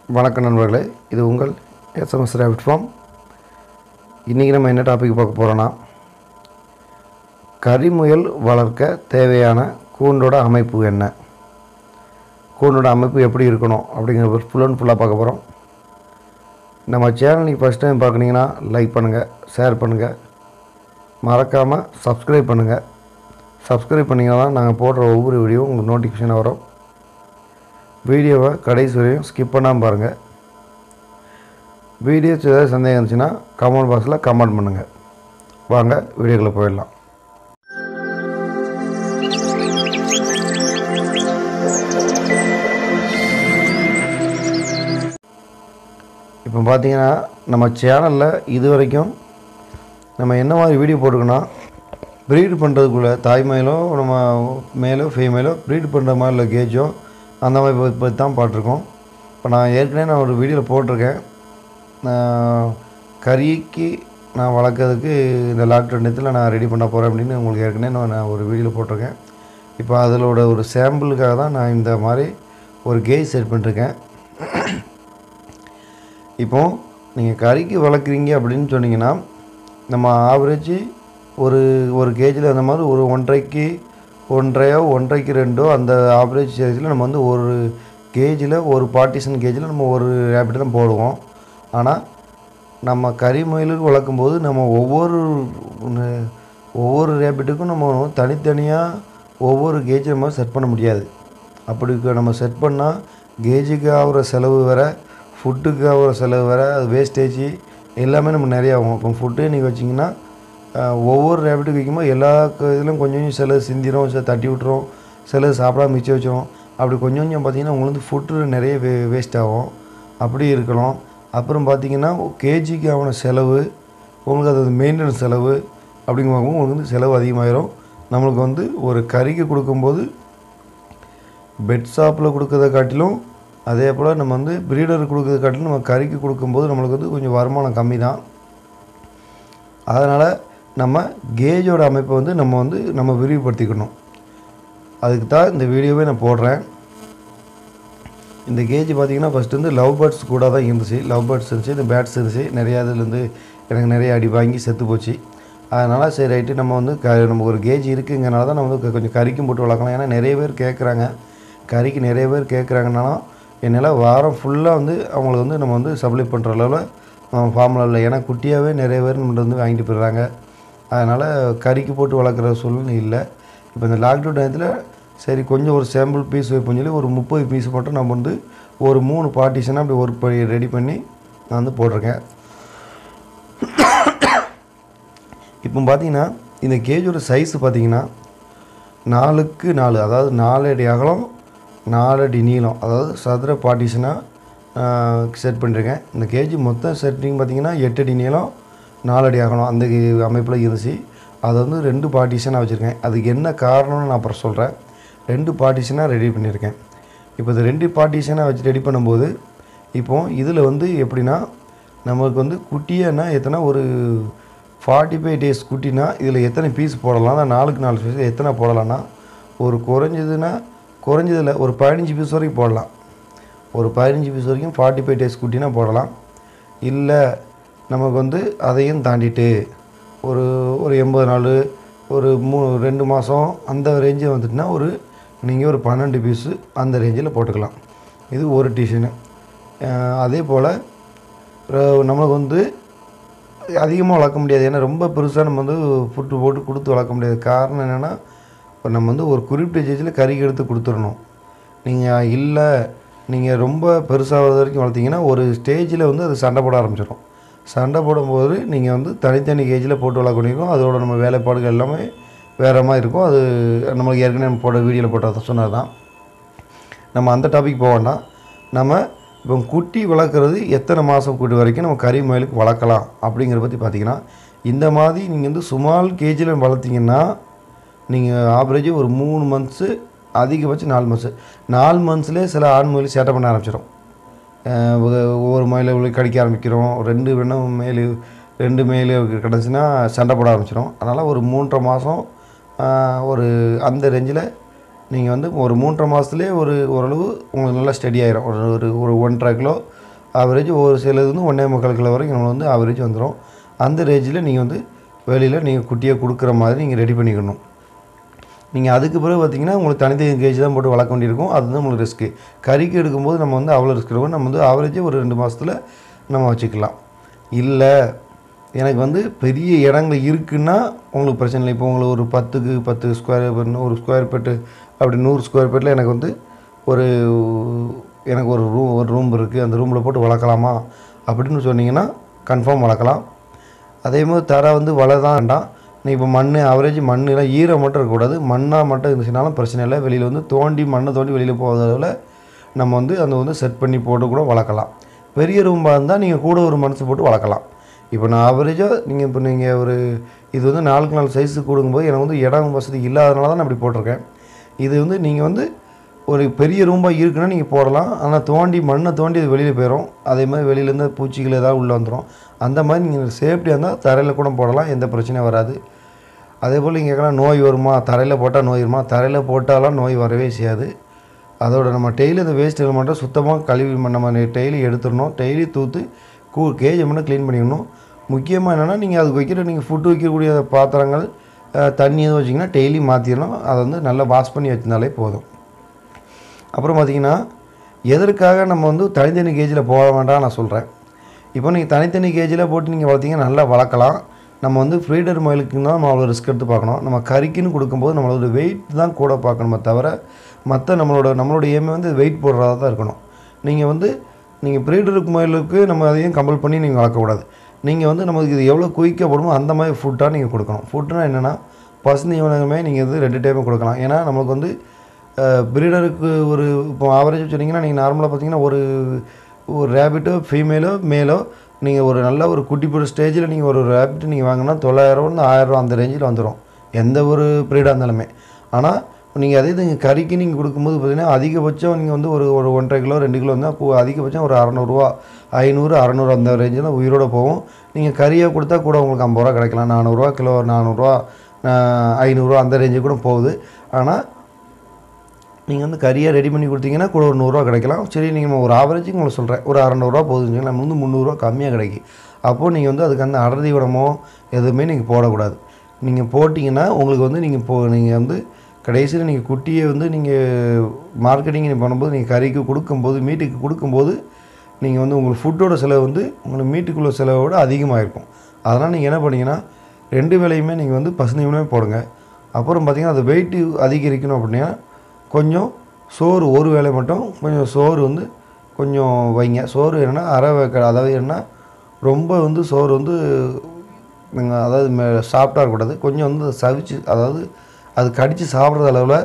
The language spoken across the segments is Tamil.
வணக்கம் நண்பர்களே இது உங்கள் எஸ்எம்எஸ் ரேபிட் ஃபார்ம் இன்றைக்கி நம்ம என்ன டாபிக் பார்க்க போகிறோன்னா கரிமுயல் வளர்க்க தேவையான கூண்டோட அமைப்பு என்ன கூண்டோட அமைப்பு எப்படி இருக்கணும் அப்படிங்கிற ஃபுல் அண்ட் ஃபுல்லாக பார்க்க போகிறோம் நம்ம சேனல் நீங்கள் ஃபஸ்ட் டைம் பார்க்குறீங்கன்னா லைக் பண்ணுங்கள் ஷேர் பண்ணுங்கள் மறக்காமல் சப்ஸ்கிரைப் பண்ணுங்கள் சப்ஸ்கிரைப் பண்ணிங்கன்னா தான் நாங்கள் போடுற ஒவ்வொரு வீடியோவும் உங்களுக்கு நோட்டிஃபிகேஷன் வரும் வீடியோவை கடைசி வரையும் ஸ்கிப் பண்ணாமல் பாருங்கள் வீடியோஸ் ஏதாவது சந்தேகம் இருந்துச்சுன்னா கமெண்ட் பாக்ஸில் கமெண்ட் பண்ணுங்கள் வாங்க வீடியோக்குள்ளே போயிடலாம் இப்போ பார்த்தீங்கன்னா நம்ம சேனலில் இது வரைக்கும் நம்ம என்ன மாதிரி வீடியோ போட்டிருக்கோன்னா ப்ரீட் பண்ணுறதுக்குள்ள தாய்மயிலோ நம்ம மேலோ ஃபீமேலோ ப்ரீட் பண்ணுற மாதிரி இல்லை கேஜோ அந்த மாதிரி பற்றி பற்றி தான் பாட்டிருக்கோம் இப்போ நான் ஏற்கனவே நான் ஒரு வீடியோவில் போட்டிருக்கேன் நான் கறிக்கு நான் வளர்க்குறதுக்கு இந்த லாக்டவுன் நேரத்தில் நான் ரெடி பண்ண போகிறேன் அப்படின்னு உங்களுக்கு ஏற்கனவே நான் நான் ஒரு வீடியோவில் போட்டிருக்கேன் இப்போ அதிலோட ஒரு சாம்பிளுக்காக தான் நான் இந்த மாதிரி ஒரு கேஜ் செட் பண்ணிருக்கேன் இப்போ நீங்கள் கறிக்கு வளர்க்குறீங்க அப்படின்னு சொன்னீங்கன்னா நம்ம ஆவரேஜ் ஒரு ஒரு கேஜில் அந்த மாதிரி ஒரு ஒன்றரைக்கு ஒன்றையோ ஒன்றரைக்கு ரெண்டோ அந்த ஆவரேஜ் சைஸில் நம்ம வந்து ஒரு கேஜில் ஒரு பார்ட்டிஷன் கேஜில் நம்ம ஒரு ரேபிட் தான் போடுவோம் ஆனால் நம்ம கறி முயலுக்கு வளர்க்கும்போது நம்ம ஒவ்வொரு ந- ஒவ்வொரு ரேபிட்டுக்கும் நம்ம தனித்தனியாக ஒவ்வொரு கேஜ் நம்ம செட் பண்ண முடியாது அப்படி க- நம்ம செட் பண்ணால் கேஜுக்கு ஆகிற செலவு வேற ஃபுட்டுக்கு ஆகிற செலவு வேற அது வேஸ்டேஜ் எல்லாமே நம்ம நிறைய ஆகும் இப்போ ஃபுட்டு நீங்கள் வச்சிங்கன்னா அஹ், ஒவ்வொரு ரேபிட்டுக்கு வைக்கும்போது எல்லா க- இதுலையும் கொஞ்சம் கொஞ்சம் சில சிந்திரும் சில தட்டி விட்டுரும் சில சாப்பிடாம மிச்சம் வச்சிரும் அப்படி கொஞ்சம் கொஞ்சம் பார்த்தீங்கன்னா உங்களுக்கு வந்து ஃபுட்டு நிறைய வே வேஸ்ட் ஆகும் அப்படி இருக்கலாம் அப்புறம் பார்த்தீங்கன்னா கேஜிக்கு ஆன செலவு உங்களுக்கு அது மெயின்டெனன்ஸ் செலவு அப்படிங்கும்போது உங்களுக்கு வந்து செலவு அதிகமாயிரும் நம்மளுக்கு வந்து ஒரு கறிக்கு கொடுக்கும்போது பெட் ஷாப்பில் கொடுக்கறத காட்டிலும் அதே போல் நம்ம வந்து ப்ரீடர் கொடுக்கறத காட்டிலும் நம்ம கறிக்கு கொடுக்கும்போது நம்மளுக்கு வந்து கொஞ்சம் வருமானம் கம்மி தான் அதனால் நம்ம கேஜோட அமைப்பை வந்து நம்ம வந்து நம்ம விரிவுபடுத்திக்கணும் அதுக்கு தான் இந்த வீடியோவே நான் போடுறேன் இந்த கேஜ் பார்த்தீங்கன்னா ஃபஸ்ட்டு வந்து லவ் பேர்ட்ஸ் கூட தான் இருந்துச்சு லவ் பேர்ட்ஸ் இருந்துச்சு இந்த பேட்ஸ் இருந்துச்சு நிறையா இதுலேருந்து எனக்கு நிறைய அடி வாங்கி செத்து போச்சு அதனால் சரி ரைட்டு நம்ம வந்து க நம்ம ஒரு கேஜ் இருக்குங்கிறனால தான் நம்ம வந்து கொஞ்சம் கறிக்கும் போட்டு வளர்க்கலாம் ஏன்னா நிறைய பேர் கேட்குறாங்க கறிக்கு நிறைய பேர் கேட்குறாங்கனாலும் என்னால் வாரம் ஃபுல்லாக வந்து அவங்களுக்கு வந்து நம்ம வந்து சப்ளை பண்ணுற அளவில் ஃபார்மில் இல்லை ஏன்னா குட்டியாகவே நிறைய பேர் நம்மள்ட்ட வந்து வாங்கிட்டு போயிடுறாங்க அதனால் கறிக்கு போட்டு வளர்க்குற சூழ்நிலை இல்லை இப்போ இந்த லாக்டவுன் டயத்தில் சரி கொஞ்சம் ஒரு சாம்பிள் பீஸ் வைப்போம் சொல்லி ஒரு முப்பது பீஸ் மட்டும் நம்ம வந்து ஒரு மூணு பார்ட்டிஷனாக அப்படி ஒரு படி ரெடி பண்ணி நான் வந்து போட்டிருக்கேன் இப்போ பார்த்தீங்கன்னா இந்த கேஜோட சைஸ் பார்த்தீங்கன்னா நாலுக்கு நாலு அதாவது நாலு அடி அகலம் நாலு அடி நீளம் அதாவது சதுர பார்ட்டிஷனாக செட் பண்ணியிருக்கேன் இந்த கேஜி மொத்தம் செட்டிங் பார்த்தீங்கன்னா எட்டு அடி நீளம் நாலு அடி அகலம் அந்த அமைப்பில் இருந்துச்சு அதை வந்து ரெண்டு பார்ட்டிஷனாக வச்சுருக்கேன் அதுக்கு என்ன காரணம்னு நான் அப்புறம் சொல்கிறேன் ரெண்டு பார்ட்டிஷனாக ரெடி பண்ணியிருக்கேன் இப்போ இந்த ரெண்டு பார்ட்டிஷனாக வச்சு ரெடி பண்ணும்போது இப்போ இதில் வந்து எப்படின்னா நமக்கு வந்து குட்டியானா எத்தனை ஒரு ஃபார்ட்டி ஃபைவ் டேஸ் குட்டினா இதில் எத்தனை பீஸ் போடலாம் நான் நாலுக்கு நாலு பீஸ் எத்தனை போடலாம்னா ஒரு குறைஞ்சதுன்னா குறைஞ்சதில் ஒரு பதினஞ்சு பீஸ் வரைக்கும் போடலாம் ஒரு பதினஞ்சு பீஸ் வரைக்கும் ஃபார்ட்டி ஃபைவ் டேஸ் குட்டினா போடலாம் இல்லை நமக்கு வந்து அதையும் தாண்டிட்டு ஒரு ஒரு எண்பது நாள் ஒரு மூ ரெண்டு மாதம் அந்த ரேஞ்சு வந்துட்டுனா ஒரு நீங்கள் ஒரு பன்னெண்டு பீஸு அந்த ரேஞ்சில் போட்டுக்கலாம் இது ஒரு டிஷனு அதே போல் நம்மளுக்கு வந்து அதிகமாக வளர்க்க முடியாது ஏன்னா ரொம்ப பெருசாக நம்ம வந்து ஃபுட்டு போட்டு கொடுத்து வளர்க்க முடியாது காரணம் என்னென்னா இப்போ நம்ம வந்து ஒரு குறிப்பிட்ட ஸ்டேஜில் கறிக்கு எடுத்து கொடுத்துடணும் நீங்கள் இல்லை நீங்கள் ரொம்ப பெருசாகிறது வரைக்கும் வளர்த்தீங்கன்னா ஒரு ஸ்டேஜில் வந்து அது சண்டை போட ஆரம்பிச்சிடும் சண்டை போடும்போது நீங்கள் வந்து தனித்தனி கேஜில் போட்டு வளர்க்க முடியும் அதோட நம்ம வேலைப்பாடுகள் எல்லாமே வேறு மாதிரி இருக்கும் அது நம்மளுக்கு ஏற்கனவே நம்ம போட்ட வீடியோவில் போட்ட சொன்னது தான் நம்ம அந்த டாபிக் போக வேண்டாம் நம்ம இப்போ குட்டி வளர்க்குறது எத்தனை மாதம் குட்டி வரைக்கும் நம்ம கறி முயலுக்கு வளர்க்கலாம் அப்படிங்கிறத பற்றி பார்த்தீங்கன்னா இந்த மாதிரி நீங்கள் வந்து சுமால் கேஜில் வளர்த்தீங்கன்னா நீங்கள் ஆவரேஜ் ஒரு மூணு மந்த்ஸு அதிகபட்சம் நாலு மந்த்ஸு நாலு மந்த்ஸ்லேயே சில ஆண் முயல் சேட்டை பண்ண ஆரம்பிச்சிடும் அஹ் ஒ- ஒவ்வொரு மயிலை உள்ள கடிக்க ஆரம்பிக்கிறோம் ரெண்டு வேணும் மேலு ரெண்டு மேலு கிடந்துச்சுன்னா சண்டை போட ஆரம்பிச்சிடும் அதனால் ஒரு மூன்றரை மாதம் ஒரு அந்த ரேஞ்சில் நீங்கள் வந்து ஒரு மூன்றரை மாதத்துலேயே ஒரு ஓரளவு உங்களுக்கு நல்லா ஸ்டடி ஆயிரும் ஒரு ஒரு ஒரு ஒன்றரை கிலோ ஆவரேஜ் ஒரு சிலது வந்து ஒன்றே முக்கால் கிலோ வரைக்கும் நம்மளுக்கு வந்து ஆவரேஜ் வந்துடும் அந்த ரேஞ்சில் நீங்கள் வந்து வெளியில் நீங்கள் குட்டியாக கொடுக்குற மாதிரி நீங்கள் ரெடி பண்ணிக்கணும் நீங்கள் அதுக்கு பிறகு பார்த்தீங்கன்னா உங்களுக்கு தனித்தனி கேஜ் தான் போட்டு வளர்க்க வேண்டியிருக்கும் அதுதான் உங்களுக்கு ரிஸ்க்கு கறிக்கு எடுக்கும்போது நம்ம வந்து அவ்வளோ ரிஸ்க் இருக்கும் நம்ம வந்து ஆவரேஜே ஒரு ரெண்டு மாதத்தில் நம்ம வச்சுக்கலாம் இல்லை எனக்கு வந்து பெரிய இடங்கள் இருக்குன்னா உங்களுக்கு பிரச்சனை இல்லை இப்போ உங்களுக்கு ஒரு பத்துக்கு பத்து ஸ்கொயர் ஒரு ஸ்கொயர் ஃபீட்டு அப்படி நூறு ஸ்கொயர் ஃபீட்டில் எனக்கு வந்து ஒரு எனக்கு ஒரு ரூம் ஒரு ரூம் இருக்குது அந்த ரூமில் போட்டு வளர்க்கலாமா அப்படின்னு சொன்னீங்கன்னா கன்ஃபார்ம் வளர்க்கலாம் அதே மாதிரி தர வந்து வலை தான் வேண்டாம் நீ இப்போ மண் அவரேஜ் மண்ணில் ஈரம் மட்டும் இருக்கக்கூடாது மண்ணாக மட்டும் இருந்துச்சுனாலும் பிரச்சனை இல்லை வெளியில் வந்து தோண்டி மண்ணை தோண்டி வெளியில் போகிறதால நம்ம வந்து அந்த வந்து செட் பண்ணி போட்டு கூட வளர்க்கலாம் பெரிய ரூமாக இருந்தால் நீங்கள் கூட ஒரு மனசு போட்டு வளர்க்கலாம் இப்போ நான் ஆவரேஜாக நீங்கள் இப்போ நீங்கள் ஒரு இது வந்து நாளுக்கு நாள் சைஸு கொடுக்கும்போது எனக்கு வந்து இடம் வசதி இல்லாதனால தான் நான் இப்படி போட்டிருக்கேன் இது வந்து நீங்கள் வந்து ஒரு பெரிய ரூம்பாக இருக்குன்னா நீங்கள் போடலாம் ஆனால் தோண்டி மண்ணை தோண்டி அது வெளியில் போயிடும் அதே மாதிரி வெளியிலேருந்து பூச்சிகள் ஏதாவது உள்ளே வந்துடும் அந்த மாதிரி நீங்கள் சேஃப்டியாக இருந்தால் தரையில் கூட போடலாம் எந்த பிரச்சனையும் வராது அதே போல் நீங்கள் கேட்கலாம் நோய் வருமா தரையில் போட்டால் நோய் வருமா தரையில் போட்டாலாம் நோய் வரவே செய்யாது அதோட நம்ம டெய்லி அந்த வேஸ்ட்டுகள் மட்டும் சுத்தமாக கழுவி நம்ம டெய்லி எடுத்துடணும் டெய்லி தூத்து கூ கேஜை மட்டும் க்ளீன் பண்ணிக்கணும் முக்கியமாக என்னென்னா நீங்கள் அதுக்கு வைக்கிற நீங்கள் ஃபுட்டு வைக்கக்கூடிய பாத்திரங்கள் அஹ், தண்ணி எதுவும் வச்சிங்கன்னா டெய்லி மாற்றிடணும் அதை வந்து நல்லா வாஷ் பண்ணி வச்சிருந்தாலே போதும் அப்புறம் பார்த்தீங்கன்னா எதற்காக நம்ம வந்து தனித்தனி கேஜில் போக வேண்டாம் நான் சொல்கிறேன் இப்போ நீங்கள் தனித்தனி கேஜில் போட்டு நீங்கள் வளர்த்தீங்கன்னா நல்லா வளர்க்கலாம் நம்ம வந்து ஃப்ரீடர் மயிலுக்கு தான் நம்ம அவ்வளோ ரிஸ்க் எடுத்து பார்க்கணும் நம்ம கறிக்குன்னு கொடுக்கும்போது நம்மளோட வெயிட் தான் கூட பார்க்கணுமே தவிர மற்ற நம்மளோட நம்மளோட ஏமே வந்து வெயிட் போடுறதா தான் இருக்கணும் நீங்கள் வந்து நீங்கள் ப்ரீடருக்கு மயிலுக்கு நம்ம அதையும் கம்பல் பண்ணி நீங்கள் வளர்க்கக்கூடாது நீங்கள் வந்து நமக்கு இது எவ்வளோ குயிக்கப்படுமோ அந்த மாதிரி ஃபுட்டாக நீங்கள் கொடுக்கணும் ஃபுட்டுனா என்னென்னா பசுந்தீவனமே நீங்கள் வந்து ரெண்டு டைமும் கொடுக்கலாம் ஏன்னா நமக்கு வந்து பிரீடருக்கு ஒரு இப்போ ஆவரேஜ் சொன்னீங்கன்னா நீங்கள் நார்மலாக பார்த்தீங்கன்னா ஒரு ஒரு ரேபிட்டோ ஃபீமேலோ மேலோ நீங்கள் ஒரு நல்ல ஒரு குட்டி போடுற ஸ்டேஜில் நீங்கள் ஒரு ரேபிட் நீங்கள் வாங்கினா தொள்ளாயிரரூவா ஆயிரரூவா அந்த ரேஞ்சில் வந்துடும் எந்த ஒரு ப்ரீடாக இருந்தாலுமே ஆனால் நீங்கள் அதே நீங்கள் கறிக்கு நீங்கள் கொடுக்கும்போது பார்த்தீங்கன்னா அதிகபட்சம் நீங்கள் வந்து ஒரு ஒரு ஒன்றரை கிலோ ரெண்டு கிலோ இருந்தால் அதிகபட்சம் ஒரு அறநூறுவா ஐநூறு அறநூறு அந்த ரேஞ்சில் உயிரோட போகும் நீங்கள் கறியாக கொடுத்தா கூட உங்களுக்கு ஐம்பது ரூபா கிடைக்கலாம் நானூறுரூவா கிலோ நானூறுரூவா ஐநூறுரூவா அந்த ரேஞ்சு கூட போகுது ஆனால் நீங்கள் வந்து கறியாக ரெடி பண்ணி கொடுத்தீங்கன்னா கூட ஒரு நூறுரூவா கிடைக்கலாம் சரி நீங்கள் ஒரு ஆவரேஜுக்கு உங்களுக்கு சொல்கிறேன் ஒரு அறநூறுவா போகுதுன்னு நம்ம வந்து முந்நூறுரூவா கம்மியாக கிடைக்கும் அப்போது நீங்கள் வந்து அதுக்கு அந்த அடர்த்தி உடமோ எதுவுமே நீங்கள் போடக்கூடாது நீங்கள் போட்டிங்கன்னா உங்களுக்கு வந்து நீங்கள் போ நீங்கள் வந்து கடைசியில் நீங்கள் குட்டியை வந்து நீங்கள் மார்க்கெட்டிங் பண்ணும்போது நீங்கள் கறிக்கு கொடுக்கும்போது மீட்டுக்கு கொடுக்கும்போது நீங்கள் வந்து உங்களுக்கு ஃபுட்டோட செலவு வந்து உங்களுக்கு மீட்டுக்குள்ள செலவை விட அதிகமாக இருக்கும் அதனால் நீங்கள் என்ன பண்ணீங்கன்னா ரெண்டு வேலையுமே நீங்கள் வந்து பசுந்தீவனமே போடுங்க அப்புறம் பார்த்தீங்கன்னா அது வெயிட்டு அதிகரிக்கணும் அப்படின்னா கொஞ்சம் சோறு ஒரு வேளை மட்டும் கொஞ்சம் சோறு வந்து கொஞ்சம் வைங்க சோறு என்னென்னா அரை வேக்க அதாவது என்னன்னா ரொம்ப வந்து சோறு வந்து நீங்கள் அதாவது மே சாப்பிட்டா இருக்கக்கூடாது கொஞ்சம் வந்து சவிச்சு அதாவது அது கடித்து சாப்பிட்ற அளவில்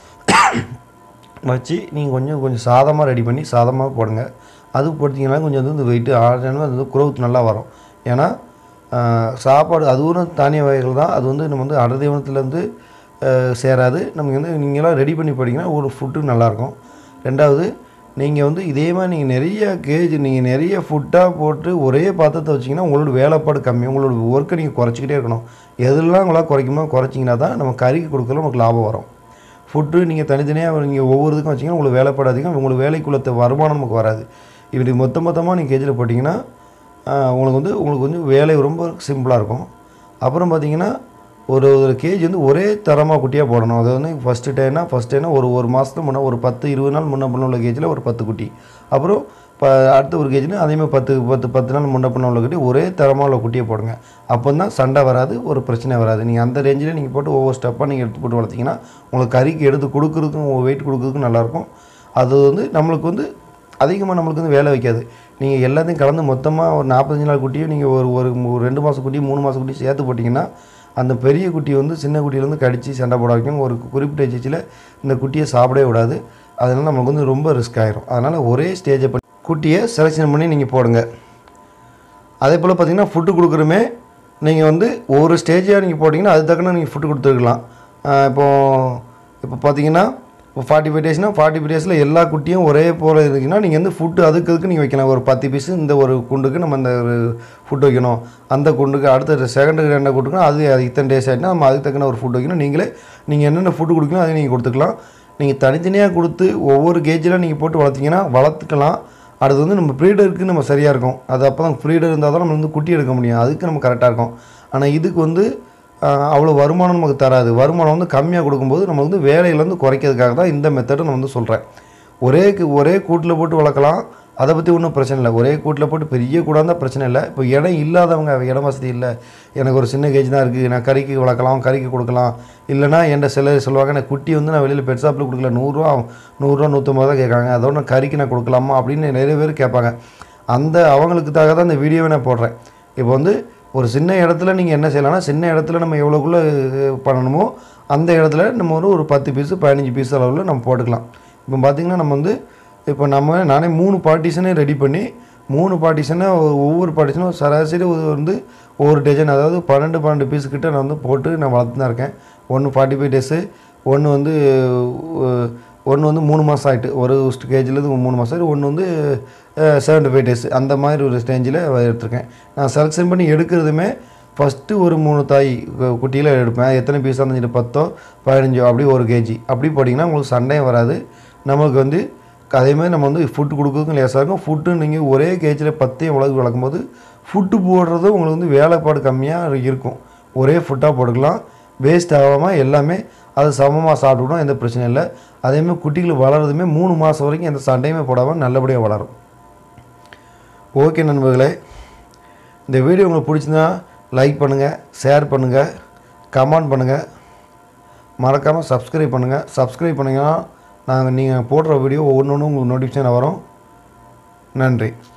வச்சு நீங்கள் கொஞ்சம் கொஞ்சம் சாதமாக ரெடி பண்ணி சாதமாக போடுங்க அது போட்டிங்கன்னா கொஞ்சம் வந்து இந்த வெயிட்டு ஆடுனா அது வந்து growth நல்லா வரும் ஏன்னா ஆஹ், சாப்பாடு அதுவும் தானிய வகைகள் தான் அது வந்து நம்ம வந்து அடர்தீவனத்துலேருந்து சேராது நமக்கு வந்து நீங்களாம் ரெடி பண்ணி போட்டிங்கன்னா ஒரு ஃபுட்டு நல்லாயிருக்கும் ரெண்டாவது நீங்கள் வந்து இதே மாதிரி நீங்கள் நிறைய கேஜ் நீங்கள் நிறைய ஃபுட்டாக போட்டு ஒரே பாத்திரத்தை வச்சிங்கன்னா உங்களோட வேலைப்பாடு கம்மி உங்களோட ஒர்க்கை நீங்கள் குறைச்சிக்கிட்டே இருக்கணும் எதெல்லாம் உங்களால் குறைக்குமோ குறைச்சிங்கன்னா தான் நம்ம கறிக்கு கொடுக்கல நமக்கு லாபம் வரும் ஃபுட்டு நீங்கள் தனித்தனியாக நீங்கள் ஒவ்வொரு இதுக்கும் வச்சிங்கன்னா உங்களுக்கு வேலைப்பாடு அதிகம் உங்களுக்கு வேலைக்குள்ள வருமானம் நமக்கு வராது இப்படி மொத்த மொத்தமாக நீங்கள் கேஜில் போட்டிங்கன்னா ஆஹ், உங்களுக்கு வந்து உங்களுக்கு வந்து வேலை ரொம்ப சிம்பிளாக இருக்கும் அப்புறம் பார்த்தீங்கன்னா ஒரு ஒரு கேஜி வந்து ஒரே தரமாக குட்டியாக போடணும் அது வந்து ஃபஸ்ட்டு டேனா ஃபஸ்ட் டேனா ஒரு ஒரு மாதத்துக்கு முன்னே ஒரு பத்து இருபது நாள் முன்ன பண்ண உள்ள கேஜில் ஒரு பத்து குட்டி அப்புறம் இப்போ அடுத்த ஒரு கேஜினா அதேமாதிரி பத்து பத்து பத்து நாள் முன்ன பண்ண உள்ள குட்டி ஒரே தரமாக உள்ள குட்டியை போடுங்க அப்போ தான் சண்டை வராது ஒரு பிரச்சனை வராது நீங்கள் அந்த ரேஞ்சில் நீங்கள் போட்டு ஒவ்வொரு ஸ்டெப்பாக நீங்கள் எடுத்து போட்டு வளர்த்தீங்கன்னா உங்களுக்கு கறிக்கு எடுத்து கொடுக்குறதுக்கும் வெயிட் கொடுக்குறதுக்கும் நல்லாயிருக்கும் அது வந்து நம்மளுக்கு வந்து அதிகமாக நம்மளுக்கு வந்து வேலை வைக்காது நீங்கள் எல்லாத்தையும் கலந்து மொத்தமாக ஒரு நாற்பத்தஞ்சு நாள் குட்டியும் நீங்கள் ஒரு ஒரு மூ- ரெண்டு மாதம் குட்டி மூணு மாதம் குட்டி சேர்த்து போட்டிங்கன்னா அந்த பெரிய குட்டி வந்து சின்ன குட்டியிலேருந்து கடித்து சண்டை போட வைக்கும் ஒரு குறிப்பிட்ட ஏஜில் இந்த குட்டியை சாப்பிடவே விடாது அதனால் நமக்கு வந்து ரொம்ப ரிஸ்க் ஆயிரும் அதனால் ஒரே ஸ்டேஜை பண்ணி குட்டியை செலெக்ஷன் பண்ணி நீங்கள் போடுங்க அதே போல் பார்த்தீங்கன்னா ஃபுட்டு கொடுக்குறமே நீங்கள் வந்து ஒவ்வொரு ஸ்டேஜாக நீங்கள் போட்டிங்கன்னா அது தக்கன நீங்கள் ஃபுட்டு கொடுத்துருக்கலாம் இப்போது இப்போ பார்த்தீங்கன்னா இப்போ ஃபார்ட்டி ஃபைவ் டேஸ்னால் ஃபார்ட்டி ஃபைவ் டேஸில் எல்லா குட்டியும் ஒரே போல் இருக்குன்னா நீங்கள் வந்து ஃபுட்டு அதுக்கு அதுக்கு நீங்கள் வைக்கலாம் ஒரு பத்து பீஸு இந்த ஒரு குண்டுக்கு நம்ம இந்த ஃபுட்டு வைக்கணும் அந்த குண்டுக்கு அடுத்த செகண்டுக்கு ரெண்டு குண்டுக்குன்னா அது அது இத்தனை டேஸ் ஆகிட்டுனா நம்ம அதுக்கு தக்கன ஒரு ஃபுட்டு வைக்கணும் நீங்களே நீங்கள் என்னென்ன ஃபுட்டு கொடுக்கணும் அதை நீங்கள் கொடுத்துக்கலாம் நீங்கள் தனித்தனியாக கொடுத்து ஒவ்வொரு கேஜில் நீங்கள் போட்டு வளர்த்தீங்கன்னா வளர்த்துக்கலாம் அடுத்து வந்து நம்ம ப்ரீடருக்கு நம்ம சரியாக இருக்கும் அது அப்போ தான் ப்ரீடர் இருந்தால் தான் நம்ம வந்து குட்டி எடுக்க முடியும் அதுக்கு நம்ம கரெக்டாக இருக்கும் ஆனால் இதுக்கு வந்து ஆஹ், அவ்வளோ வருமானம் நமக்கு தராது வருமானம் வந்து கம்மியாக கொடுக்கும்போது நம்ம வந்து வேலையிலேருந்து குறைக்கிறதுக்காக தான் இந்த மெத்தடை நான் வந்து சொல்கிறேன் ஒரே கு- ஒரே கூட்டில் போட்டு வளர்க்கலாம் அதை பற்றி ஒன்றும் பிரச்சனை இல்லை ஒரே கூட்டில் போட்டு பெரிய கூடாக இருந்தால் பிரச்சனை இல்லை இப்போ இடம் இல்லாதவங்க இடம் வசதி இல்லை எனக்கு ஒரு சின்ன கேஜ் தான் இருக்குது நான் கறிக்கு வளர்க்கலாம் கறிக்கு கொடுக்கலாம் இல்லைனா என்கிட்ட சிலர் சொல்லுவாங்க நான் குட்டி வந்து நான் வெளியில் பெட் ஷாப்பில் கொடுக்கல நூறுரூவா நூறுரூவா நூற்றம்பது தான் கேட்குறாங்க அதோட நான் கறிக்கு நான் கொடுக்கலாமா அப்படின்னு நிறைய பேர் கேட்பாங்க அந்த அவங்களுக்காக தான் இந்த வீடியோவை நான் போடுறேன் இப்போ வந்து ஒரு சின்ன இடத்துல நீங்கள் என்ன செய்யலாம்னா சின்ன இடத்துல நம்ம எவ்வளோக்குள்ளே பண்ணணுமோ அந்த இடத்துல நம்ம ஒரு ஒரு பத்து பீஸு பதினஞ்சு பீஸ் அளவில் நம்ம போட்டுக்கலாம் இப்போ பார்த்திங்கன்னா நம்ம வந்து இப்போ நம்ம நானே மூணு பார்ட்டிஷனே ரெடி பண்ணி மூணு பார்ட்டிஷனை ஒவ்வொரு பார்ட்டிஷனும் சராசரி ஒரு வந்து ஒவ்வொரு டஜன் அதாவது பன்னெண்டு பன்னெண்டு பீஸ் கிட்ட நான் வந்து போட்டு நான் வளர்த்து தான் இருக்கேன் ஒன்று ஃபார்ட்டி ஃபைவ் டேஸு ஒன்று வந்து ஒன்று வந்து மூணு மாதம் ஆகிட்டு ஒரு கேஜிலேருந்து மூணு மாதம் ஆகிட்டு ஒன்று வந்து செவன்ட்டி ஃபைவ் டேஸ் அந்த மாதிரி ஒரு ஸ்டேஜில் எடுத்திருக்கேன் நான் செலெக்ஷன் பண்ணி எடுக்கிறதுமே ஃபஸ்ட்டு ஒரு மூணு தாய் கு- குட்டியில் எடுப்பேன் எத்தனை பீஸாக இருந்துச்சு பத்தோ பதினஞ்சோ அப்படி ஒரு கேஜி அப்படி போட்டிங்கன்னா உங்களுக்கு சண்டையும் வராது நமக்கு வந்து அதேமாதிரி நம்ம வந்து ஃபுட்டு கொடுக்குறதுக்கும் லேசாக இருக்கும் ஃபுட்டு நீங்கள் ஒரே கேஜில் பத்தையும் உலகு வளர்க்கும்போது ஃபுட்டு போடுறது உங்களுக்கு வந்து வேலைப்பாடு கம்மியாக இருக்கும் ஒரே ஃபுட்டாக போட்டுக்கலாம் வேஸ்ட் ஆகாமல் எல்லாமே அது சமமாக சாப்பிட்டுடும் எந்த பிரச்சனையும் இல்லை அதேமாதிரி குட்டிகள் வளர்றதுமே மூணு மாதம் வரைக்கும் எந்த சண்டையுமே போடாமல் நல்லபடியாக வளரும் ஓகே நண்பர்களே இந்த வீடியோ உங்களுக்கு பிடிச்சிருந்தா லைக் பண்ணுங்கள் ஷேர் பண்ணுங்கள் கமெண்ட் பண்ணுங்கள் மறக்காமல் சப்ஸ்கிரைப் பண்ணுங்கள் சப்ஸ்கிரைப் பண்ணிங்கன்னா நாங்கள் நீங்கள் போடுற வீடியோ ஒவ்வொன்று உங்களுக்கு நோட்டிஃபிகேஷன் வரும் நன்றி